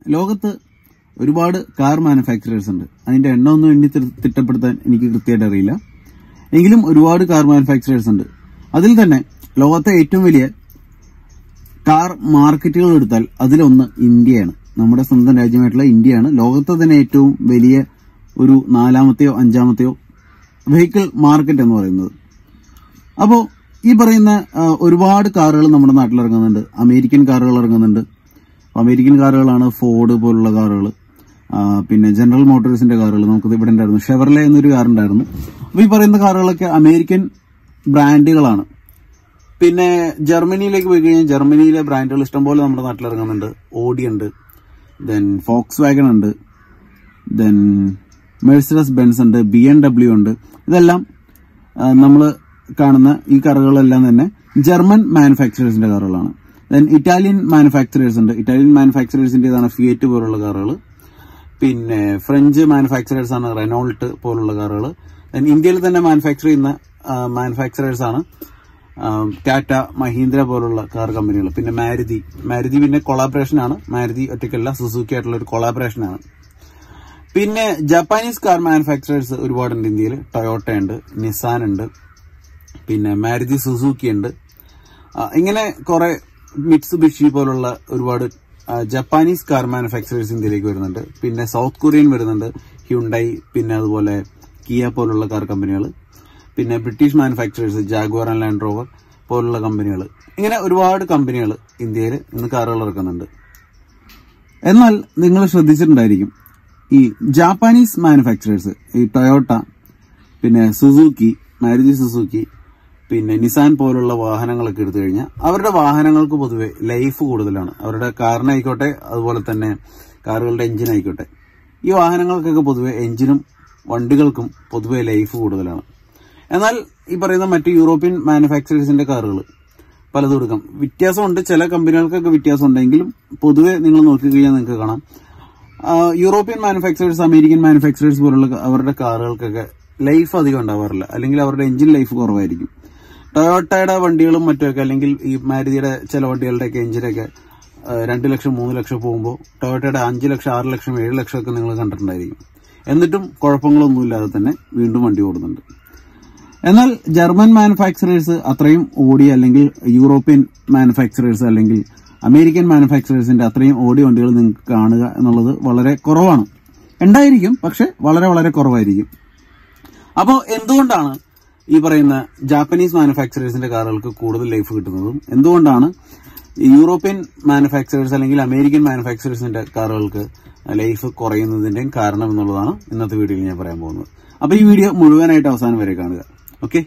ലോകത്ത് ഒരുപാട് car manufacturers ഉണ്ട് അതിന്റെ എണ്ണം ഒന്നും എണ്ണി തി- തിട്ടപ്പെടുത്താൻ എനിക്ക് കൃത്യമായിട്ട് അറിയില്ല എങ്കിലും ഒരുപാട് കാർ മാനുഫാക്ചറേഴ്സ് ഉണ്ട് അതിൽ തന്നെ ലോകത്തെ ഏറ്റവും വലിയ കാർ മാർക്കറ്റുകൾ എടുത്താൽ അതിലൊന്ന് ഇന്ത്യയാണ് നമ്മുടെ സ്വന്തം രാജ്യമായിട്ടുള്ള ഇന്ത്യയാണ് ലോകത്തെ തന്നെ ഏറ്റവും വലിയ ഒരു നാലാമത്തെയോ അഞ്ചാമത്തെയോ വെഹിക്കിൾ മാർക്കറ്റ് എന്ന് പറയുന്നത് അപ്പോൾ ഈ പറയുന്ന ആ, ഒരുപാട് കാറുകൾ നമ്മുടെ നാട്ടിൽ ഇറങ്ങുന്നുണ്ട് അമേരിക്കൻ കാറുകൾ ഇറങ്ങുന്നുണ്ട് അപ്പൊ അമേരിക്കൻ കാറുകളാണ് ഫോർഡ് പോലുള്ള കാറുകൾ പിന്നെ ജനറൽ മോട്ടോഴ്സിന്റെ കാറുകൾ നമുക്ക് ഇവിടെ ഉണ്ടായിരുന്നു ഷെവർലെ എന്നൊരു കാർ ഉണ്ടായിരുന്നു അപ്പൊ ഈ പറയുന്ന കാറുകളൊക്കെ അമേരിക്കൻ ബ്രാൻഡുകളാണ് പിന്നെ ജർമ്മനിയിലേക്ക് പോയി കഴിഞ്ഞാൽ ജർമ്മനിയിലെ ബ്രാൻഡുകൾ ഇഷ്ടംപോലെ നമ്മുടെ നാട്ടിൽ ഇറങ്ങുന്നുണ്ട് ഓഡി ഉണ്ട് ദെൻ ഫോക്സ് വാഗൺ ഉണ്ട് ദെൻ മെഴ്സിഡസ് ബെൻസ് ഉണ്ട് ബി എം ഡബ്ല്യു ഉണ്ട് ഇതെല്ലാം നമ്മൾ കാണുന്ന ഈ കാറുകളെല്ലാം തന്നെ ജർമ്മൻ മാനുഫാക്ചറേഴ്സിന്റെ കാറുകളാണ് ദെൻ ഇറ്റാലിയൻ മാനുഫാക്ചറേഴ്സ് ഉണ്ട് ഇറ്റാലിയൻ മാനുഫാക്ചറേഴ്സിന്റേതാണ് ഫിയറ്റ് പോലുള്ള കാറുകൾ പിന്നെ ഫ്രഞ്ച് മാനുഫാക്ചറേഴ്സ് ആണ് റെനോൾട്ട് പോലുള്ള കാറുകൾ ദെൻ ഇന്ത്യയിൽ തന്നെ മാനുഫാക്ചർ ചെയ്യുന്ന മാനുഫാക്ചറേഴ്സ് ആണ് ടാറ്റ മഹീന്ദ്ര പോലുള്ള കാർ കമ്പനികൾ പിന്നെ മാരുതി മാരുതി പിന്നെ കൊളാബറേഷൻ ആണ് മാരുതി ഒറ്റയ്ക്കല്ല സുസുക്കി ആയിട്ടുള്ള ഒരു കൊളാബറേഷൻ ആണ് പിന്നെ ജപ്പാനീസ് കാർ മാനുഫാക്ചറേഴ്സ് ഒരുപാടുണ്ട് ഇന്ത്യയിൽ ടൊയോട്ട ഉണ്ട് നിസാൻ ഉണ്ട് പിന്നെ മാരുതി സുസുക്കി ഉണ്ട് ആ, ഇങ്ങനെ കുറെ മിറ്റ്സ് ബിഷി പോലുള്ള ഒരുപാട് ആ, ജപ്പാനീസ് കാർ മാനുഫാക്ചറേഴ്സ് ഇന്ത്യയിലേക്ക് വരുന്നുണ്ട് പിന്നെ സൗത്ത് കൊറിയൻ വരുന്നുണ്ട് ഹ്യുണ്ടൈ പിന്നെ അതുപോലെ കിയ പോലുള്ള കാർ കമ്പനികൾ പിന്നെ British manufacturers Jaguar and Land Rover പോലുള്ള കമ്പനികൾ ഇങ്ങനെ ഒരുപാട് കമ്പനികൾ ഇന്ത്യയിൽ ഇന്ന് കാറുകൾ ഇറക്കുന്നുണ്ട് എന്നാൽ നിങ്ങൾ ശ്രദ്ധിച്ചിട്ടുണ്ടായിരിക്കും ഈ ജാപ്പാനീസ് മാനുഫാക്ചറേഴ്സ് ഈ ടൊയോട്ട പിന്നെ സുസുക്കി മാരുതി സുസുക്കി പിന്നെ നിസാൻ പോലുള്ള വാഹനങ്ങളൊക്കെ എടുത്തു കഴിഞ്ഞാൽ അവരുടെ വാഹനങ്ങൾക്ക് പൊതുവെ ലൈഫ് കൂടുതലാണ് അവരുടെ കാറിനായിക്കോട്ടെ അതുപോലെ തന്നെ കാറുകളുടെ എഞ്ചിൻ ആയിക്കോട്ടെ ഈ വാഹനങ്ങൾക്കൊക്കെ പൊതുവെ എഞ്ചിനും വണ്ടികൾക്കും പൊതുവെ ലൈഫ് കൂടുതലാണ് എന്നാൽ ഈ പറയുന്ന മറ്റ് യൂറോപ്യൻ മാനുഫാക്ചറേഴ്സിന്റെ കാറുകൾ പലതും എടുക്കാം വ്യത്യാസമുണ്ട് ചില കമ്പനികൾക്കൊക്കെ വ്യത്യാസം ഉണ്ടെങ്കിലും പൊതുവെ നിങ്ങൾ നോക്കിക്കഴിഞ്ഞാൽ നിങ്ങൾക്ക് കാണാം ആ, യൂറോപ്യൻ മാനുഫാക്ചറേഴ്സ് അമേരിക്കൻ മാനുഫാക്ചറേഴ്സ് പോലുള്ള ക- അവരുടെ കാറുകൾക്കൊക്കെ ലൈഫ് അധികം ഉണ്ടാവാറില്ല അല്ലെങ്കിൽ അവരുടെ എഞ്ചിൻ ലൈഫ് കുറവായിരിക്കും ടൊയോട്ടയുടെ വണ്ടികളും മറ്റുമൊക്കെ അല്ലെങ്കിൽ ഈ മാരുതിയുടെ ചില വണ്ടികളുടെയൊക്കെ എഞ്ചിനൊക്കെ ആ, രണ്ട് ലക്ഷം മൂന്ന് ലക്ഷം പോകുമ്പോൾ ടൊയോട്ടയുടെ അഞ്ച് ലക്ഷം ആറ് ലക്ഷം ഏഴ് ലക്ഷം ഒക്കെ നിങ്ങൾ കണ്ടിട്ടുണ്ടായിരിക്കും എന്നിട്ടും കുഴപ്പങ്ങളൊന്നുമില്ലാതെ തന്നെ വീണ്ടും വണ്ടി ഓടുന്നുണ്ട് എന്നാൽ ജർമ്മൻ മാനുഫാക്ചറേഴ്സ് അത്രയും ഓടിയ അല്ലെങ്കിൽ യൂറോപ്യൻ മാനുഫാക്ചറേഴ്സ് അല്ലെങ്കിൽ അമേരിക്കൻ മാനുഫാക്ചറേഴ്സിന്റെ അത്രയും ഓടിയ വണ്ടികൾ നിങ്ങൾക്ക് കാണുക എന്നുള്ളത് വളരെ കുറവാണ് ഉണ്ടായിരിക്കും പക്ഷെ വളരെ വളരെ കുറവായിരിക്കും അപ്പോൾ എന്തുകൊണ്ടാണ് ഈ പറയുന്ന ജാപ്പനീസ് മാനുഫാക്ചറേഴ്സിന്റെ കാറുകൾക്ക് കൂടുതൽ ലൈഫ് കിട്ടുന്നതും എന്തുകൊണ്ടാണ് യൂറോപ്യൻ മാനുഫാക്ചറേഴ്സ് അല്ലെങ്കിൽ അമേരിക്കൻ മാനുഫാക്ചറേഴ്സിന്റെ കാറുകൾക്ക് ലൈഫ് കുറയുന്നതിന്റെയും കാരണം എന്നുള്ളതാണ് ഇന്നത്തെ വീഡിയോയിൽ ഞാൻ പറയാൻ പോകുന്നത് അപ്പൊ ഈ വീഡിയോ മുഴുവനായിട്ട് അവസാനം വരെ കാണുക ഓക്കെ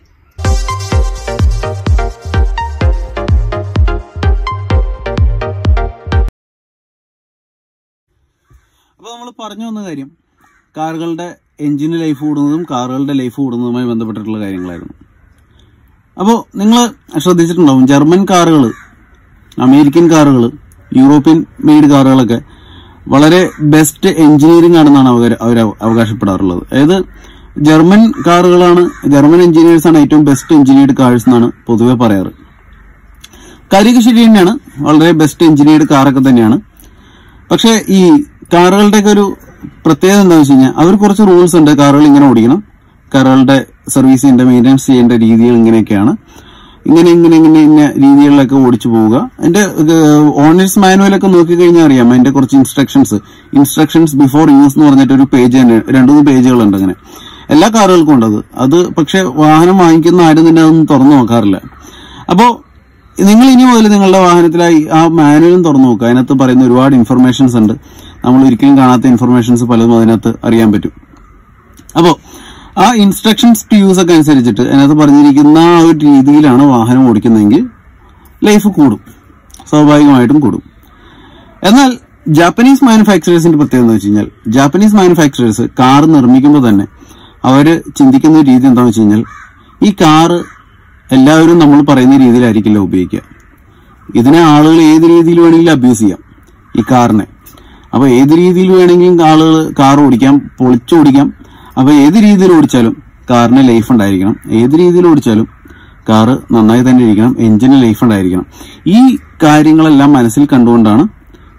അപ്പൊ നമ്മൾ പറഞ്ഞു വന്ന കാര്യം കാറുകളുടെ എഞ്ചിന് ലൈഫ് കൂടുന്നതും കാറുകളുടെ ലൈഫ് കൂടുന്നതുമായി ബന്ധപ്പെട്ടിട്ടുള്ള കാര്യങ്ങളായിരുന്നു അപ്പോൾ നിങ്ങൾ ശ്രദ്ധിച്ചിട്ടുണ്ടാവും ജർമ്മൻ കാറുകൾ അമേരിക്കൻ കാറുകൾ യൂറോപ്യൻ മെയ്ഡ് കാറുകളൊക്കെ വളരെ ബെസ്റ്റ് എഞ്ചിനീയറിംഗ് ആണെന്നാണ് അവർ അവർ അവകാശപ്പെടാറുള്ളത് അതായത് ജർമ്മൻ കാറുകളാണ് ജർമ്മൻ എഞ്ചിനീയേഴ്സ് ആണ് ഏറ്റവും ബെസ്റ്റ് എഞ്ചിനീയർഡ് കാഴ്സ് എന്നാണ് പൊതുവെ പറയാറ് കാര്യമൊക്കെ ശരി തന്നെയാണ് വളരെ ബെസ്റ്റ് എഞ്ചിനീയർഡ് കാറൊക്കെ തന്നെയാണ് പക്ഷേ ഈ കാറുകളുടെയൊക്കെ ഒരു പ്രത്യേകത എന്താണെന്ന് വെച്ച് കഴിഞ്ഞാൽ അവർ കുറച്ച് റൂൾസ് ഉണ്ട് കാറുകൾ ഇങ്ങനെ ഓടിക്കണം കാറുകളുടെ സർവീസ് ചെയ്യേണ്ട മെയിൻ്റെനൻസ് ചെയ്യേണ്ട രീതികൾ ഇങ്ങനെയൊക്കെയാണ് ഇങ്ങനെ ഇങ്ങനെ ഇങ്ങനെ ഇന്ന രീതികളിലൊക്കെ ഓടിച്ചു പോവുക അതിന്റെ ഓണേഴ്സ് മാനുവലൊക്കെ നോക്കിക്കഴിഞ്ഞാൽ അറിയാം അതിന്റെ കുറച്ച് ഇൻസ്ട്രക്ഷൻസ് ഇൻസ്ട്രക്ഷൻസ് ബിഫോർ യൂസ് എന്ന് പറഞ്ഞിട്ട് ഒരു പേജ് തന്നെ രണ്ടു മൂന്ന് പേജുകളുണ്ട് അങ്ങനെ എല്ലാ കാറുകൾക്കും ഉണ്ട് അത് അത് പക്ഷെ വാഹനം വാങ്ങിക്കുന്ന ആരും തന്നെ അതൊന്നും തുറന്നു നോക്കാറില്ല അപ്പോ നിങ്ങൾ ഇനി മുതൽ നിങ്ങളുടെ വാഹനത്തിലായി ആ മാനുവലും തുറന്നു നോക്കുക അതിനകത്ത് പറയുന്ന ഒരുപാട് ഇൻഫർമേഷൻസ് ഉണ്ട് നമ്മൾ ഒരിക്കലും കാണാത്ത ഇൻഫർമേഷൻസ് പലതും അതിനകത്ത് അറിയാൻ പറ്റും അപ്പോൾ ആ ഇൻസ്ട്രക്ഷൻസ് ടു യൂസ് ഒക്കെ അനുസരിച്ചിട്ട് അതിനകത്ത് പറഞ്ഞിരിക്കുന്ന ആ ഒരു രീതിയിലാണ് വാഹനം ഓടിക്കുന്നതെങ്കിൽ ലൈഫ് കൂടും സ്വാഭാവികമായിട്ടും കൂടും എന്നാൽ ജാപ്പനീസ് മാനുഫാക്ചറേഴ്സിന്റെ പ്രത്യേകത എന്ന് വെച്ച് കഴിഞ്ഞാൽ ജാപ്പനീസ് മാനുഫാക്ചറേഴ്സ് കാർ നിർമ്മിക്കുമ്പോൾ തന്നെ അവര് ചിന്തിക്കുന്ന ഒരു രീതി എന്താണെന്ന് വെച്ച് കഴിഞ്ഞാൽ ഈ കാറ് എല്ലാവരും നമ്മൾ പറയുന്ന രീതിയിലായിരിക്കില്ല ഉപയോഗിക്കുക ഇതിനെ ആളുകൾ ഏത് രീതിയിൽ വേണമെങ്കിലും അബ്യൂസ് ചെയ്യാം ഈ കാറിനെ അപ്പൊ ഏത് രീതിയിൽ വേണമെങ്കിലും ആളുകൾ കാർ ഓടിക്കാം പൊളിച്ചോടിക്കാം അപ്പൊ ഏത് രീതിയിൽ ഓടിച്ചാലും കാറിന് ലൈഫ് ഉണ്ടായിരിക്കണം ഏത് രീതിയിൽ ഓടിച്ചാലും കാറ് നന്നായി തന്നെ ഇരിക്കണം എഞ്ചിന് ലൈഫ് ഉണ്ടായിരിക്കണം ഈ കാര്യങ്ങളെല്ലാം മനസ്സിൽ കണ്ടുകൊണ്ടാണ്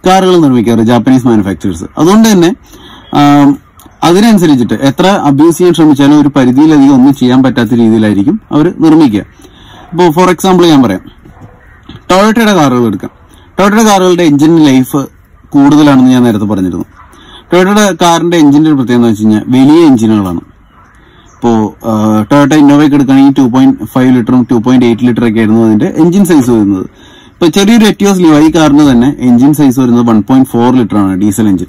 കാറുകൾ നിർമ്മിക്കാറ് ജാപ്പനീസ് മാനുഫാക്ചറേഴ്സ് അതുകൊണ്ട് തന്നെ ആം, അതിനനുസരിച്ചിട്ട് എത്ര അബ്യൂസ് ചെയ്യാൻ ശ്രമിച്ചാലും ഒരു പരിധിയിലധികം ഒന്നും ചെയ്യാൻ പറ്റാത്ത രീതിയിലായിരിക്കും അവർ നിർമ്മിക്കുക ഇപ്പോൾ ഫോർ എക്സാമ്പിൾ ഞാൻ പറയാം ടൊയോട്ടയുടെ കാറുകൾ എടുക്കാം ടൊയോട്ടയുടെ കാറുകളുടെ എഞ്ചിൻ ലൈഫ് കൂടുതലാണെന്ന് ഞാൻ നേരത്തെ പറഞ്ഞിരുന്നു ടൊയോട്ടയുടെ കാറിന്റെ എഞ്ചിന്റെ ഒരു പ്രത്യേകത എന്ന് വെച്ച് കഴിഞ്ഞാൽ വലിയ എഞ്ചിനുകളാണ് ഇപ്പോൾ ടൊയോട്ട ഇന്നോവയ്ക്ക് എടുക്കുകയാണെങ്കിൽ ടു പോയിന്റ് ഫൈവ് ലിറ്ററും ടു പോയിന്റ് എയ്റ്റ് ലിറ്റർ ഒക്കെ ആയിരുന്നു അതിന്റെ എഞ്ചിൻ സൈസ് വരുന്നത് ഇപ്പൊ ചെറിയൊരു എറ്റിയോസ് ലിവ ഈ കാറിന് തന്നെ എഞ്ചിൻ സൈസ് വരുന്നത് വൺ പോയിന്റ് ഫോർ ലിറ്റർ ആണ് ഡീസൽ എഞ്ചിൻ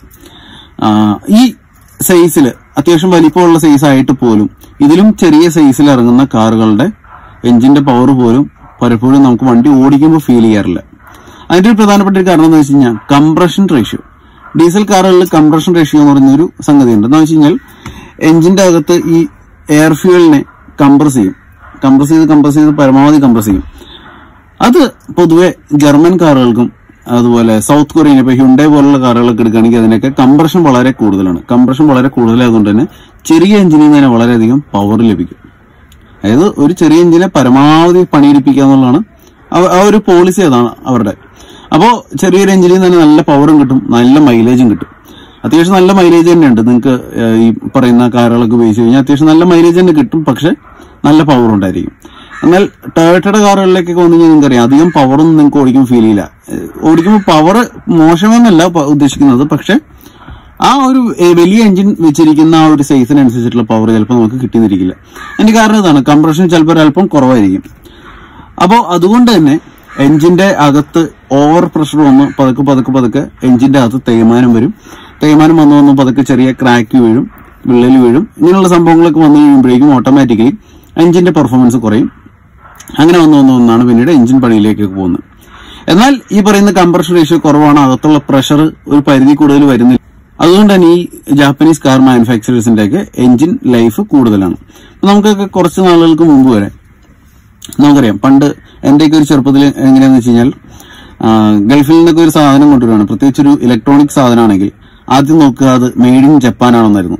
ഈ സൈസിൽ അത്യാവശ്യം വലിപ്പമുള്ള സൈസ് ആയിട്ട് പോലും ഇതിലും ചെറിയ സൈസിൽ ഇറങ്ങുന്ന കാറുകളുടെ എഞ്ചിന്റെ പവർ പോലും പലപ്പോഴും നമുക്ക് വണ്ടി ഓടിക്കുമ്പോൾ ഫീൽ ചെയ്യാറില്ല അതിന്റെ ഒരു പ്രധാനപ്പെട്ട ഒരു കാരണം എന്ന് വെച്ച് കഴിഞ്ഞാൽ കംപ്രഷൻ റേഷ്യോ ഡീസൽ കാറുകളിൽ കംപ്രഷൻ റേഷ്യോ എന്ന് പറയുന്ന ഒരു സംഗതി ഉണ്ട് എന്ന് വെച്ച് കഴിഞ്ഞാൽ എഞ്ചിന്റെ അകത്ത് ഈ എയർ ഫ്യൂവലിനെ കംപ്രസ് ചെയ്യും കംപ്രസ് ചെയ്ത് കംപ്രസ് ചെയ്ത് പരമാവധി കംപ്രസ് ചെയ്യും അത് പൊതുവെ ജർമ്മൻ കാറുകൾക്കും അതുപോലെ സൗത്ത് കൊറിയൻ ഇപ്പൊ ഹ്യുണ്ടേ പോലുള്ള കാറുകളൊക്കെ എടുക്കുകയാണെങ്കിൽ അതിനൊക്കെ കംപ്രഷൻ വളരെ കൂടുതലാണ് കംപ്രഷൻ വളരെ കൂടുതലായതുകൊണ്ട് തന്നെ ചെറിയ എഞ്ചിനിൽ നിന്ന് തന്നെ വളരെയധികം പവർ ലഭിക്കും അതായത് ഒരു ചെറിയ എഞ്ചിനെ പരമാവധി പണിയെടുപ്പിക്കുക എന്നുള്ളതാണ് അവ- ആ ഒരു പോളിസി അതാണ് അവരുടെ അപ്പോൾ ചെറിയൊരു എഞ്ചിനിൽ നിന്ന് തന്നെ നല്ല പവറും കിട്ടും നല്ല മൈലേജും കിട്ടും അത്യാവശ്യം നല്ല മൈലേജ് തന്നെ ഉണ്ട് നിങ്ങൾക്ക് ഈ പറയുന്ന കാറുകളൊക്കെ ഉപയോഗിച്ച് കഴിഞ്ഞാൽ അത്യാവശ്യം നല്ല മൈലേജ് തന്നെ കിട്ടും പക്ഷെ നല്ല പവർ ഉണ്ടായിരിക്കും എന്നാൽ ടൊയോട്ടയുടെ കാറുകളിലേക്കൊക്കെ വന്നു കഴിഞ്ഞാൽ നിങ്ങൾക്കറിയാം അധികം പവറൊന്നും നിങ്ങൾക്ക് ഓടിക്കുമ്പോൾ ഫീൽ ചെയ്യില്ല ഏഹ് ഓടിക്കുമ്പോൾ പവർ മോശമെന്നല്ല പ- ഉദ്ദേശിക്കുന്നത് പക്ഷെ ആ ഒരു ഏഹ്, വലിയ എഞ്ചിൻ വെച്ചിരിക്കുന്ന ആ ഒരു സൈസിനനുസരിച്ചിട്ടുള്ള പവർ ചിലപ്പോൾ നമുക്ക് കിട്ടിയെന്നിരിക്കില്ല അതിന്റെ കാരണം ഇതാണ് കംപ്രഷൻ ചിലപ്പോൾ ഒരല്പം കുറവായിരിക്കും അപ്പോൾ അതുകൊണ്ട് തന്നെ എഞ്ചിന്റെ അകത്ത് ഓവർ പ്രഷർ വന്ന് പതുക്കെ പതുക്കെ പതുക്കെ എഞ്ചിന്റെ അകത്ത് തേയ്മാനം വരും തേയ്മാനം വന്ന് വന്ന് പതുക്കെ ചെറിയ ക്രാക്ക് വീഴും വിള്ളൽ വീഴും ഇങ്ങനെയുള്ള സംഭവങ്ങളൊക്കെ വന്നു കഴിയുമ്പോഴേക്കും ഓട്ടോമാറ്റിക്കലി എഞ്ചിന്റെ പെർഫോമൻസ് കുറയും അങ്ങനെ വന്ന് വന്ന് വന്നാണ് പിന്നീട് എഞ്ചിൻ പണിയിലേക്ക് പോകുന്നത് എന്നാൽ ഈ പറയുന്ന കംപ്രഷൻ റേഷ്യോ കുറവാണ് അകത്തുള്ള പ്രഷർ ഒരു പരിധി കൂടുതൽ വരുന്നില്ല അതുകൊണ്ട് തന്നെ ഈ ജാപ്പനീസ് കാർ മാനുഫാക്ചറേഴ്സിന്റെ ഒക്കെ എഞ്ചിൻ ലൈഫ് കൂടുതലാണ് അപ്പൊ നമുക്കൊക്കെ കുറച്ച് നാളുകൾക്ക് മുമ്പ് വരെ നമുക്കറിയാം പണ്ട് എന്റെയൊക്കെ ഒരു ചെറുപ്പത്തിൽ എങ്ങനെയാന്ന് വെച്ച് കഴിഞ്ഞാൽ ആ, ഗൾഫിൽ നിന്നൊക്കെ ഒരു സാധനം കൊണ്ടുവരികയാണ് പ്രത്യേകിച്ച് ഒരു ഇലക്ട്രോണിക് സാധനമാണെങ്കിൽ ആദ്യം നോക്കുക അത് മെയ്ഡ് ഇൻ ജപ്പാൻ ആണെന്നായിരുന്നു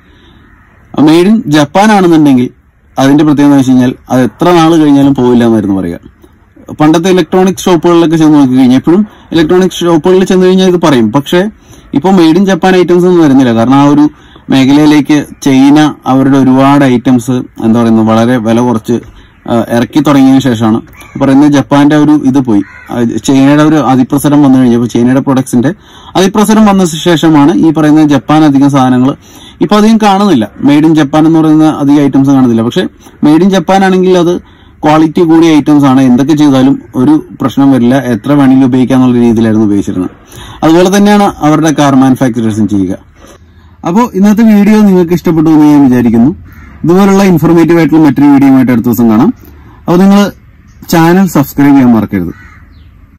മെയ്ഡ് ഇൻ ജപ്പാൻ ആണെന്നുണ്ടെങ്കിൽ അതിന്റെ പ്രത്യേകത എന്ന് വെച്ച് കഴിഞ്ഞാൽ അത് എത്ര നാൾ കഴിഞ്ഞാലും പോവില്ല എന്നായിരുന്നു പറയുക പണ്ടത്തെ ഇലക്ട്രോണിക് ഷോപ്പുകളിലൊക്കെ ചെന്ന് നോക്കി കഴിഞ്ഞാൽ എപ്പോഴും ഇലക്ട്രോണിക് ഷോപ്പുകളിൽ ചെന്ന് കഴിഞ്ഞാൽ ഇത് പറയും പക്ഷേ ഇപ്പോൾ മെയ്ഡ് ഇൻ ജപ്പാൻ ഐറ്റംസ് ഒന്നും വരുന്നില്ല കാരണം ആ ഒരു മേഖലയിലേക്ക് ചൈന അവരുടെ ഒരുപാട് ഐറ്റംസ് എന്താ പറയുന്നത് വളരെ വില കുറച്ച് ആ, ഇറക്കി തുടങ്ങിയതിനു ശേഷമാണ് പറയുന്നത് ജപ്പാന്റെ ഒരു ഇത് പോയി ആ, ചൈനയുടെ ഒരു അതിപ്രസരം വന്നു കഴിഞ്ഞപ്പോൾ ചൈനയുടെ പ്രൊഡക്ട്സിന്റെ അതിപ്രസരം വന്ന ശേഷമാണ് ഈ പറയുന്ന ജപ്പാൻ അധികം സാധനങ്ങൾ ഇപ്പൊ അധികം കാണുന്നില്ല മെയ്ഡ് ഇൻ ജപ്പാൻ എന്ന് പറയുന്ന അധികം ഐറ്റംസ് കാണുന്നില്ല പക്ഷെ മെയ്ഡ് ഇൻ ജപ്പാൻ ആണെങ്കിൽ അത് ക്വാളിറ്റി കൂടിയ ഐറ്റംസ് ആണ് എന്തൊക്കെ ചെയ്താലും ഒരു പ്രശ്നം വരില്ല എത്ര വേണമെങ്കിലും ഉപയോഗിക്കാന്നുള്ള രീതിയിലായിരുന്നു ഉപയോഗിച്ചിരുന്നത് അതുപോലെ തന്നെയാണ് അവരുടെ കാർ മാനുഫാക്ചറേഴ്സും ചെയ്യുക അപ്പോൾ ഇന്നത്തെ വീഡിയോ നിങ്ങൾക്ക് ഇഷ്ടപ്പെട്ടു എന്ന് ഞാൻ വിചാരിക്കുന്നു ഇതുപോലുള്ള ഇൻഫോർമേറ്റീവ് ആയിട്ടുള്ള മറ്റൊരു വീഡിയോ ആയിട്ട് അടുത്ത ദിവസം കാണാം അപ്പോൾ നിങ്ങൾ ചാനൽ സബ്സ്ക്രൈബ് ചെയ്യാൻ മറക്കരുത്